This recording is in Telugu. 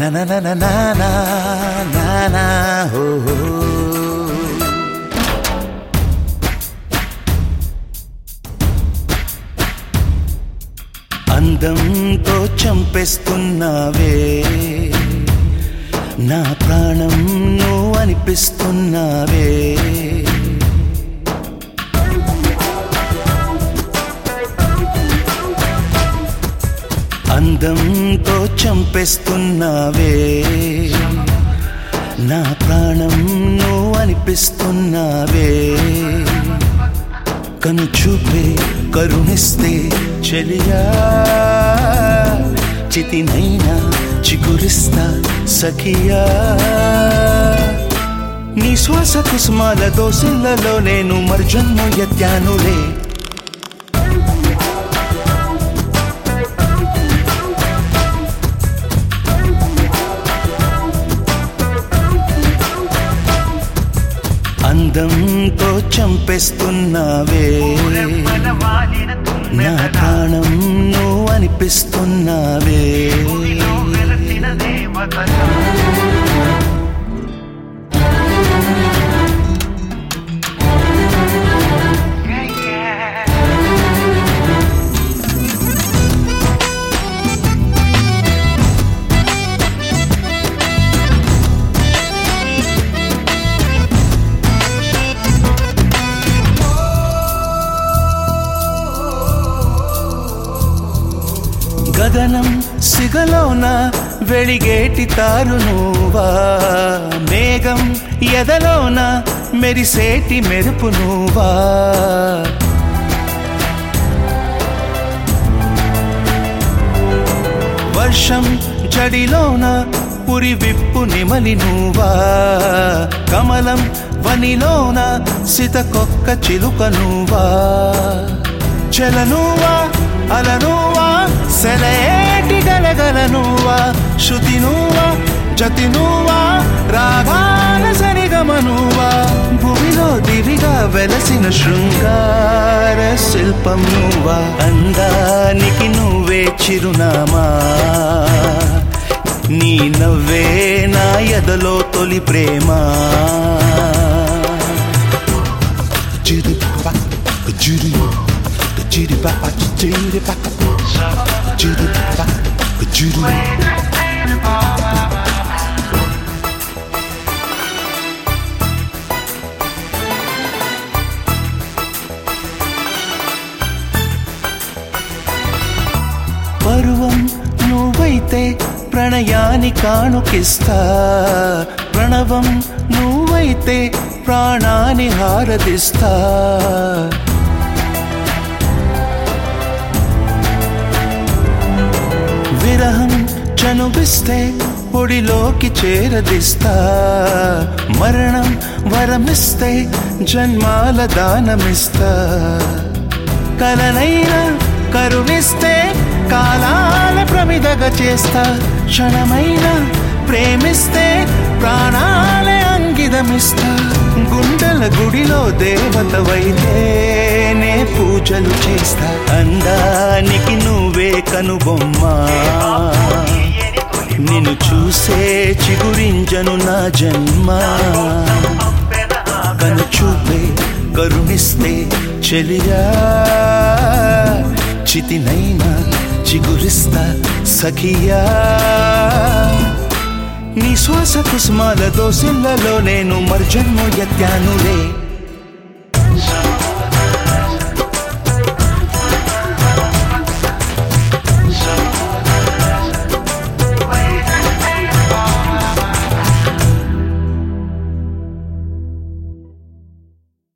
నా నా నా నా నా నా నా నా హో హో. అందంతో చంపేస్తున్నావే నా ప్రాణం నువ్వు అనిపిస్తున్నావే అందంతో చంపేస్తున్నావే నా ప్రాణం నువ్వు అనిపిస్తున్నావే కను చూపే కరుణిస్తే చెలియా చితినైనా చిగురిస్తా సఖియా నీ శ్వాస కుసుమాల దోసిళ్లలో నేను మర్జన్మ ఎత్తానులే అందంతో చంపేస్తున్నావే నా ప్రాణం నువ్వు అనిపిస్తున్నావే గగనం సిగలోన వెలిగేటి తారు నువ్వా మేఘం ఎదలోన మెరిసేటి మెరుపు నువ్వా వర్షం జడిలోన పురి విప్పు నిమలి నువ్వా కమలం వనిలోన సితకొక్క చిలుక నువ్వా చలనువా అలనువా సెలయేటి గలగల నువ్వా శృతి నువ్వా జతి నువ్వా రాగాల సరిగమనువా భూమిలో దివిగా వెలసిన శృంగార శిల్పం నువ్వా అందానికి నువ్వే చిరునామా నీ నవ్వే నా ఎదలో తొలి ప్రేమ చిరు చిరు చిరు పాప చిరు పాప చిరు పాప చిరు పరువం నువ్వైతే ప్రణయాన్ని కానుకిస్తా ప్రణవం నువ్వైతే ప్రాణాన్ని హారదిస్తా విరహం చనువిస్తే ఒడిలోకి చేరదిస్తా మరణం వరమిస్తే జన్మాల దానమిస్తా కలనైనా కరుణిస్తే కాలాల ప్రమిదగ చేస్తా క్షణమైన ప్రేమిస్తే ప్రాణాలే అంకితమిస్తా గుండెల గుడిలో దేవతవైతే నే పూజలు చేస్తా అందానికి నువ్వే కనుబొమ్మా నిన్ను చూసే చిగురించను నా జన్మ కను చూపే కరుణిస్తే చెలియా చితినైనా చిగురిస్తా సఖియా నీ శ్వాస కుసుమాల దోసిళ్లలో నేను మర్జన్మ ఎత్తానులే